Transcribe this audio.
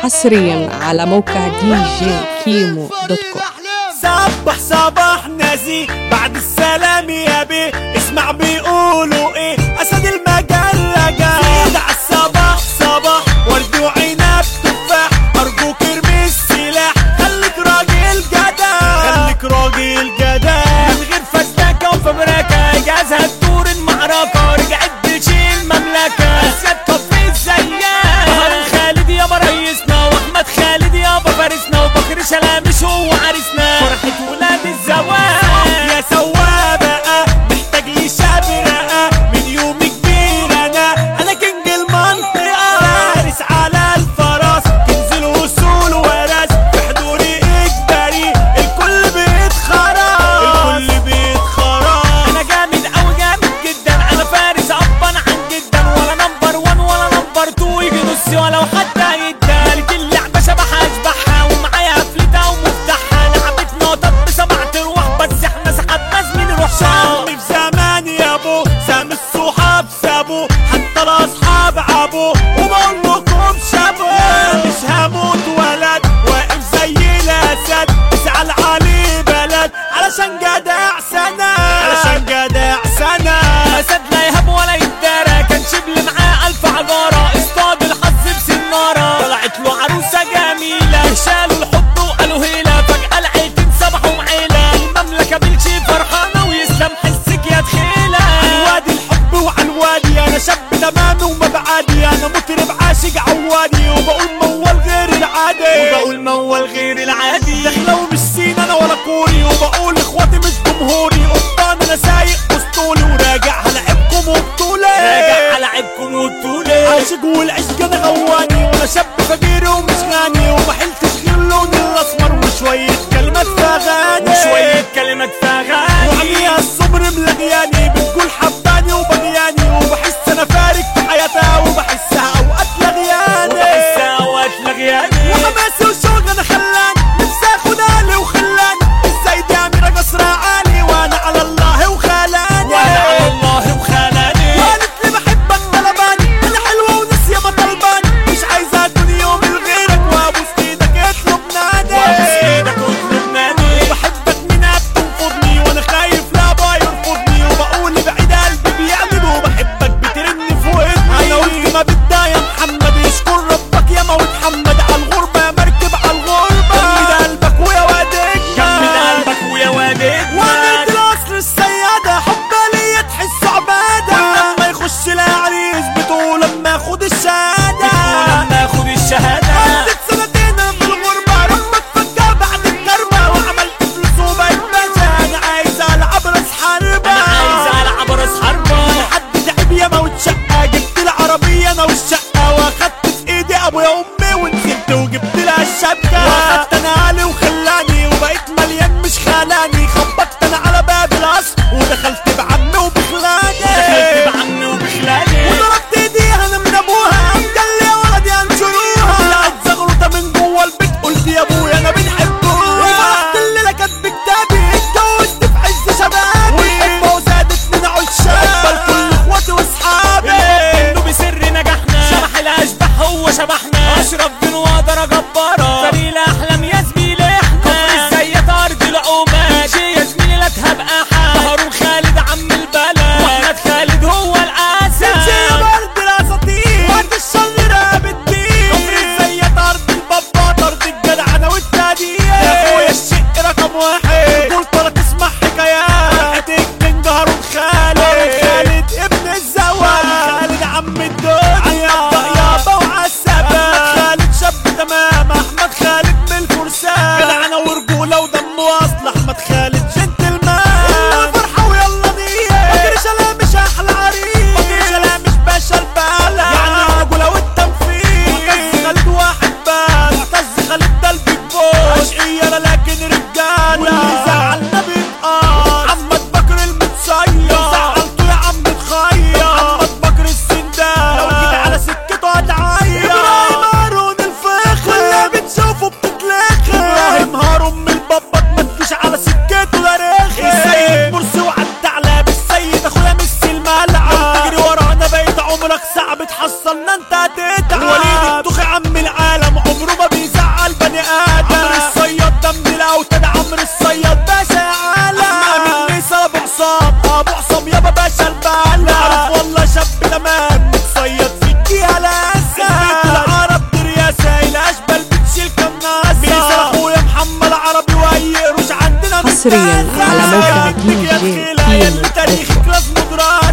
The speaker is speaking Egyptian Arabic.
حصريا على موقع دي جي كيمو دوت كوم صبح صباح نازي بعد السلام يا بيه اسمع بيقولوا ايه اسد المجرة جاي على الصباح صباح ورد وعنب تفاح ارجوك ارمي السلاح خليك راجل جدع خليك راجل جدع من غير فزلكة وفبركة جهازها تدور المعركة رجعت بتشيل المملكة اسياد كفي الزيات هارون خالد يابا ريسنا واحمد خالد يابا فارسنا وبكر شلامش هو عريسنا فرحة ولاد الزواج يا سوابة محتاج لي شاب رقة من يوم كبير انا انا كينج المنطقة فارس على الفرس تنزل وصول ورث في حضوري اجباري الكل بيتخرج الكل بيتخرج انا جامد اوي جامد جدا انا فارس ابا عن جدا ولا نمبر وان ولا نمبر تو يجي نصي ولو حتى يدالك اللعبة شبح اشبحها ومعايا قفلتها ومفتاحها لعبتنا طب سبع تروح بس احنا سحبنا زميلي روح شام في زمان يا ابو سام الصحاب سابو حتى الاصحاب عابو وبقول لكم شابو مش هموت ولد واقف زي الاسد اسعى علي بلد علشان جدع سنة علشان جدع سنة اسد لا يهب ولا يتدارى كان شبل معاه الف عجارة اصطاد الحظ بسنارة طلعت له عروسة جميلة شالوا الحب وقالوا هيلا فجأة العيلتين صبحوا معيلة المملكة بلشي فرحانة ويسلم حسك يا دخيلة الوادي الحب وعلى الوادي انا شاب تمام ومبعادي انا مطرب عاشق عوادي وبقول موال غير العادي وبقول موال غير العادي داخله ومش سين انا ولا كوري وبقول اخواتي مش جمهوري قبطان انا سايق اسطولي وراجع هلاعبكم وبطولي راجع هلاعبكم وبطولي عاشق والعشق انا غواني وانا شاب فقير ومش غني ومحلتش غير لوني الاسمر وشويه كلمات فاغاني وشويه كلمات فاغاني وعليها الصبر ملغياني بتقول حباني وبغياني وبحس انا فارق في حياتها وبحسها اوقات لغياني وبحسها اوقات لغياني وحماسي وشوق انا خلاني نفسي اخد اهلي وخلاني ازاي دي اميره قصر عالي وانا على الله وخلاني وانا على الله وخلاني قالت لي بحبك طلباني انا حلوه وناسيه ما طلباني مش عايزه دنيا يوم لغيرك وابوس ايدك اطلب نادي وابوس ايدك اطلب نادي وبحبك من بتنفضني وانا خايف لا با يرفضني وبقول بعيد قلبي بيعمل وبحبك بترن في ودني انا قلت ما بدها يا محمد يشكر ربك يا موت حمد على الغربه يا مركب على الغربه جمد قلبك ويا وادك جمد قلبك ويا وادك وعملت الاصل السياده حب ليا تحس عباده لما يخش العريس بتقول لما اخد الشهاده لما اخد الشهاده قضيت سنتين في الغربه ربك فكر بعد الكربه وعملت فلوس وبقيت باشا انا عايز العب راس حربه انا عايز العب راس حربه حد تعب يا موت شقه جبت العربيه انا والشقه واخدت في ايدي ابويا وامي ونزلت وجبت لها الشبكه واخدت انا علي وخلاني وبقيت مليان مش خلاني خبطت انا على باب القصر ودخلت بعمي وبخلاني دخلت بعمي وبخلاني وضربت ايديها انا من ابوها قام قال لي يا ولد يا انشروها طلعت زغرطه من جوه البيت قلت يا ابويا انا بنحبها وفرحت الليله كانت بكتابي اتجوزت في عز شبابي والحب وزادت من عشاق الكل اخواتي واصحابي انه بسر نجحنا شبح الاشباح هو شبحنا اشرف بن وقدر جبارة فريق الاحلام يا زميلي احنا كفر ازاي ارض العماد يا زميلي لا تهبقى حد هارون خالد عم البلد واحمد خالد هو الاسد يا برد الاساطير وقت الشر راب الدين كفر ازاي ارض البابا ارض الجدع انا والتقدير يا اخويا الشق رقم واحد قلت لك اسمع حكايات الكينج هارون خالد هارون خالد ابن الزواج خالد عم الدنيا يابا وعالسبا احمد خالد شاب تمام احمد خالد من الفرسان جدعنة ورجولة ودم واصل احمد خالد جنتلمان فرحة ويلا نية بكر شلام مش احلى عريس بكر شلام مش باشا البلد يعني الرجولة والتنفيذ معتز خالد واحد بس معتز خالد ده البيج بوس اشقية لكن رجالة واللي زعلنا بيتقاس محمد بكر المتصير زعلته يا عم تخير محمد بكر السندان لو جيت على سكته هتعير ابراهيم هارون الفخر واللي بتشوفه بتتلخر ابراهيم هارون من البابا ما تجيش على سكته ده رخر السيد مرسي وعدى على بالسيد اخويا ميسي الملعب تجري ورانا بقيت عمرك صعب تحصلنا انت هتتعب وليد الدخ عم العالم عمره ما صياد باشا يا عالم اسمع مني ابو عصام ابو عصام يابا باشا البعلة عارف والله شاب تمام متصيد في الجهة لاسة العرب دي رياسة الاشبال بتشيل كناسة ميزان اخويا محمد عربي واي قروش عندنا حصرياً متناسة. على موقع يا دي جي تخيلة يا اللي كيمو. تاريخك لازم دراسة